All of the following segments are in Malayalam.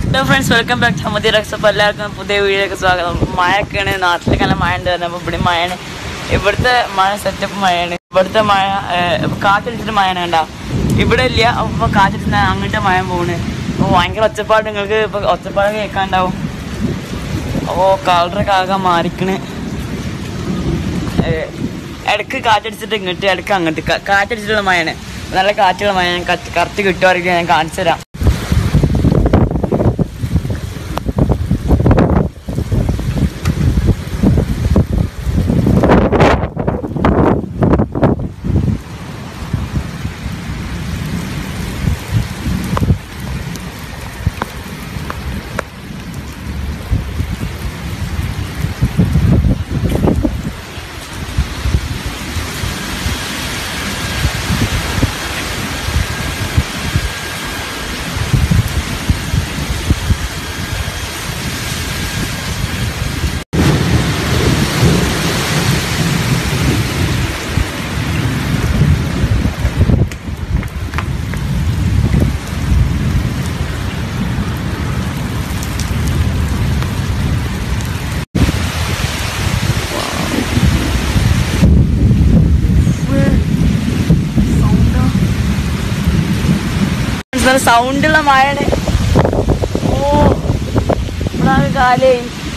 hello friends welcome back to ഹമദി റക്സ് അപ്പോൾ എല്ലാവർക്കും പുതിയ വീഡിയോയിലേക്ക് സ്വാഗതം മഴയൊക്കെയാണ് നാട്ടിലേക്ക് നല്ല മഴ ഉണ്ട് അപ്പോൾ ഇവിടെ മഴയാണ് ഇവിടുത്തെ മഴ സെറ്റപ്പ് മഴയാണ് ഇവിടുത്തെ മഴ ഏഹ്, കാറ്റടിച്ചിട്ട് മഴയാണ് കണ്ട ഇവിടെ ഇല്ല അപ്പോൾ കാറ്റടിച്ചിട്ട് അങ്ങോട്ട് മഴ പോണ് അപ്പോൾ ഭയങ്കര ഒച്ചപ്പാട് നിങ്ങൾക്ക് ഇപ്പോൾ ഒച്ചപ്പാട് കേൾക്കാണ്ടാവും അപ്പോൾ കളറൊക്കെ ആകെ മാറിക്കണ് ഏഹ്, ഇടയ്ക്ക് കാറ്റടിച്ചിട്ട് ഇങ്ങോട്ട് ഇടയ്ക്ക് അങ്ങോട്ട് കാ- കാറ്റടിച്ചിട്ടുള്ള മഴയാണ് നല്ല കാറ്റുള്ള മഴ ഞാൻ കറക്റ്റ് കിട്ടുമായിരിക്കും ഞാൻ കാണിച്ചു തരാം നല്ല സൗണ്ടുള്ള മഴയാണ് ഓ ഇവിടെ കാലേ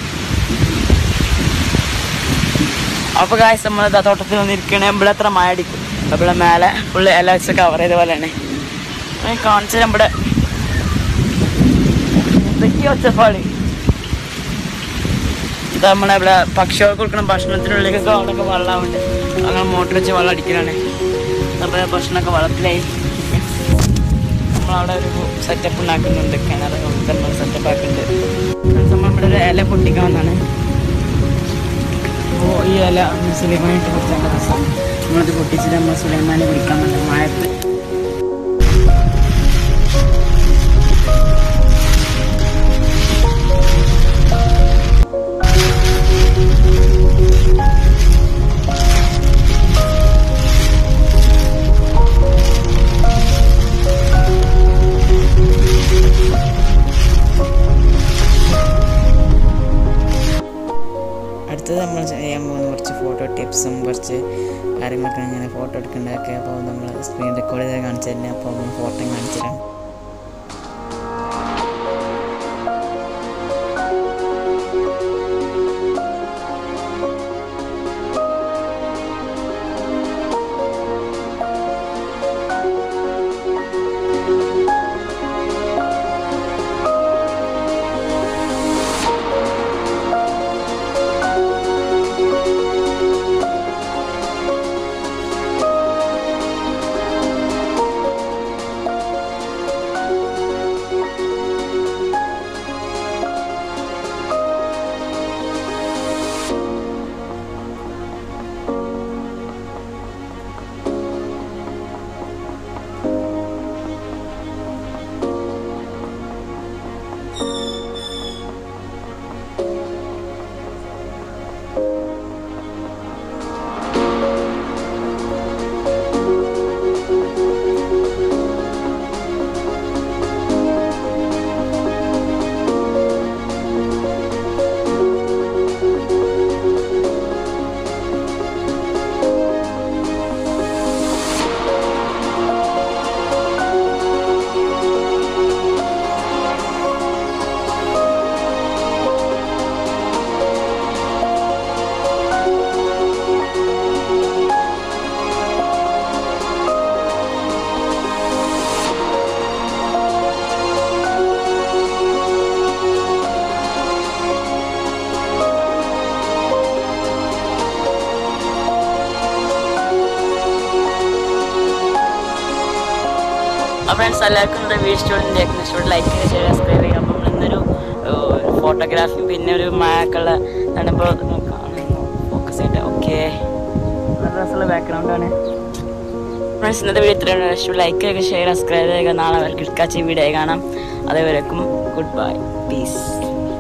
അപ്പൊ കാശ് നമ്മൾ തോട്ടത്തിൽ വന്നിരിക്കണേ ഇവിടെ എത്ര മഴ അടിക്കും അപ്പൊ ഇവിടെ മേലെ ഫുള്ള് ഇല വെച്ച് കവർ ചെയ്ത പോലെയാണ് ഞാൻ കാണിച്ചു തരാം ഇവിടെ എന്തൊക്കെയോ ഒച്ചപ്പാട് ഇത് നമ്മളെ ഇവിടെ പക്ഷികൾക്ക് കൊടുക്കണം ഭക്ഷണത്തിനുള്ളിലേക്കൊക്കെ അവിടെയൊക്കെ വെള്ളമുണ്ട് അങ്ങനെ മോട്ടർ വെച്ച് വെള്ളം അടിക്കലാണ് അപ്പോൾ ഭക്ഷണമൊക്കെ വെള്ളത്തിലായി നമ്മളവിടെ ഒരു സെറ്റപ്പ് ഉണ്ടാക്കുന്നുണ്ട് കിണർ നമ്മൾ സെറ്റപ്പ് ആക്കുന്നുണ്ട് നമ്മൾ ഇവിടെ ഒരു ഇല പൊട്ടിക്കാൻ വന്നാണ് അപ്പോൾ ഈ ഇല സുലൈമാനായിട്ട് കുടിച്ചാൽ രസം നമ്മളത് പൊട്ടിച്ചിട്ട് നമ്മൾ സുലൈമാനെ കുടിക്കാൻ വന്നു മഴത്ത് അടുത്തത് നമ്മൾ ചെയ്യാൻ പോകുന്ന കുറച്ച് ഫോട്ടോ ടിപ്സും കുറച്ച് കാര്യങ്ങളൊക്കെ ഇങ്ങനെ ഫോട്ടോ എടുക്കേണ്ടതൊക്കെ അപ്പോൾ നമ്മൾ സ്ക്രീൻ റെക്കോർഡ് ചെയ്ത് കാണിച്ചു തന്നെ അപ്പോൾ ഫോട്ടോ കാണിച്ചു തരാം അപ്പോൾ ഫ്രണ്ട്സ് എല്ലാവർക്കും നമ്മുടെ വീഡിയോ ഇഷ്ടപ്പെടുന്ന ഇഷ്ടപ്പെട്ട് ലൈക്ക് ചെയ്യുക ഷെയർ സബ്സ്ക്രൈബ് ചെയ്യുക അപ്പോൾ നമ്മളിന്നൊരു ഫോട്ടോഗ്രാഫി പിന്നെ ഒരു മഴക്കുള്ള ഇപ്പോൾ കാണുന്നു ഫോക്കസ് ചെയ്തിട്ട് ഓക്കെ നല്ല രസമുള്ള ബാക്ക്ഗ്രൗണ്ടാണ് ഫ്രണ്ട്സ് ഇന്നത്തെ വീഡിയോ ഇത്രയാണ് ഇഷ്ടം ലൈക്ക് ചെയ്യുക ഷെയർ സബ്സ്ക്രൈബ് ചെയ്യുക നാളെ കിടക്കാച്ച വീഡിയോ കാണാം അതേവരേക്കും ഗുഡ് ബൈ പീസ്